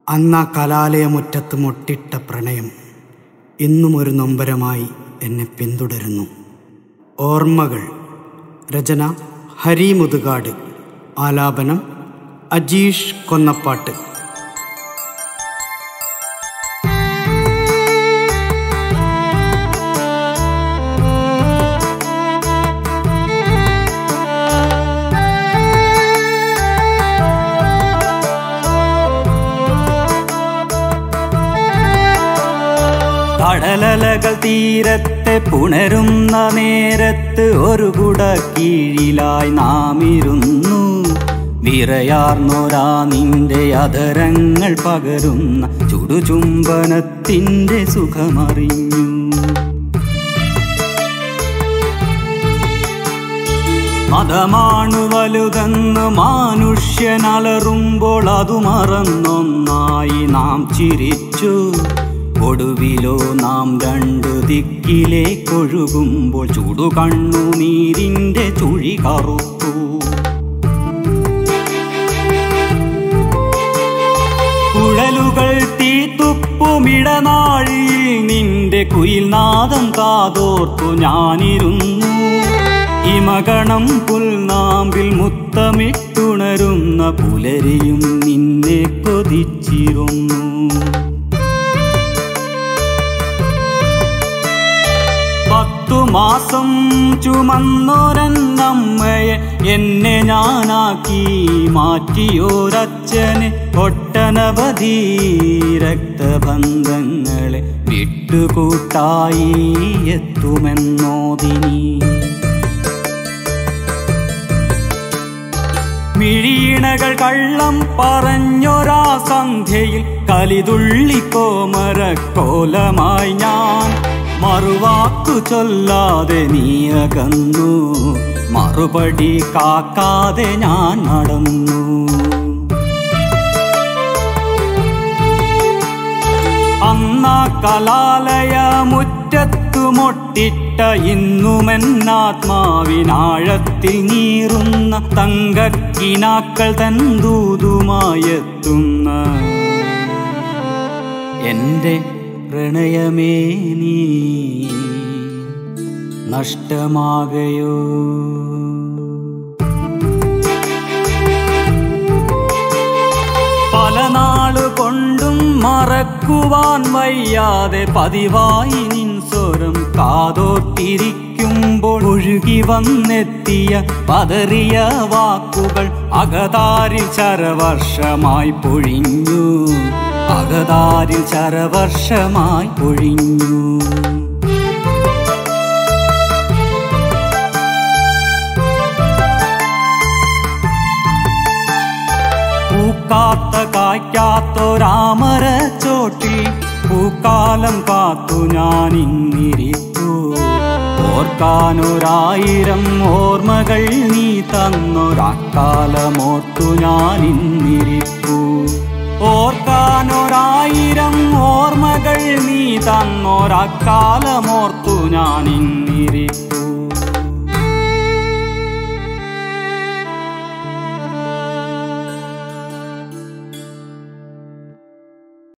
അന്നാ കലാലയമുറ്റത്ത് മുട്ടിട്ട പ്രണയം ഇന്നും ഒരു നൊമ്പരമായി എന്നെ പിന്തുടരുന്നു ഓർമ്മകൾ രചന ഹരി മുതുകാട് ആലാപനം അജീഷ് കൊന്നപ്പാട്ട് കടലലകൾ തീരത്തെ പുണരുന്ന നേരത്ത് ഒരു കുട കീഴിലായി നാം ഇരുന്നു വിറയാർന്നൊരാ നിന്റെ അധരങ്ങൾ പകരുന്ന ചുടുചുംബനത്തിൻ്റെ സുഖമറിഞ്ഞു മതമാണു വലുതെന്ന് മാനുഷ്യനലറുമ്പോൾ അതു മറന്നൊന്നായി നാം ചിരിച്ചു ഒടുവിലോ നാം രണ്ടു ദിക്കിലേക്കൊഴുകുമ്പോൾ ചുടു കണ്ണുനീരിൻ്റെ ചുഴി കറുത്തു കുഴലുകൾ തീത്തുപ്പുമിടനാഴിയിൽ നിന്റെ കുയിൽനാദം കാതോർത്തു ഞാനിരുന്നു ഇമകണം പുൽനാമ്പിൽ മുത്തമിട്ടുണരുന്ന പുലരിയും നിന്നെ കൊതിച്ചിരുന്നു പത്തു മാസം ചുമന്നൊരന്നമ്മയെ എന്നെ ഞാനാക്കി മാറ്റിയോരച്ഛന് ഒട്ടനവധി രക്തബന്ധങ്ങളെ വിട്ടുകൂട്ടായി എത്തുമെന്നോദിനി മിഴിയിണകൾ കള്ളം പറഞ്ഞൊരാ സന്ധ്യയിൽ കലിതുള്ളിക്കോമരക്കോലമായി ഞാൻ മറുവാക്കു ചൊല്ലാതെ നീ അകന്നു മറുപടി കാക്കാതെ ഞാൻ നടന്നു അന്നാ കലാലയ മുറ്റത്തു മൊട്ടിട്ട ഇന്നുമെന്നാത്മാവിനാഴത്തിൽ നീറുന്ന തങ്കക്കിനാക്കൾ തന്തൂതുമായെത്തുന്ന എന്റെ പ്രണയമേ നീ നഷ്ടമാകയോ പല നാളു കൊണ്ടും മറക്കുവാൻ വയ്യാതെ പതിവായി നിൻ സ്വരം കാതോട്ടിരിക്കുമ്പോൾ ഒഴുകി വന്നെത്തിയ പതറിയ വാക്കുകൾ അകതാരിൽ ചരവർഷമായി പൊഴിഞ്ഞു അകതാരിൽ ചരവർഷമായി പൊഴിഞ്ഞു പൂക്കാത്ത കായ്ക്കാത്തൊരാമര ചോട്ടിൽ പൂക്കാലം കാത്തു ഞാൻ ഇന്നിരിത്തു ഓർക്കാനൊരായിരം ഓർമ്മകൾ നീ തന്നൊരാക്കാലമോർത്തു ഞാൻ ഇന്നിരിപ്പു ഓർക്കാനൊരായിരം ഓർമ്മകൾ നീ തന്നൊരാക്കാലമോർത്തു ഞാൻ ഇന്നിരിപ്പു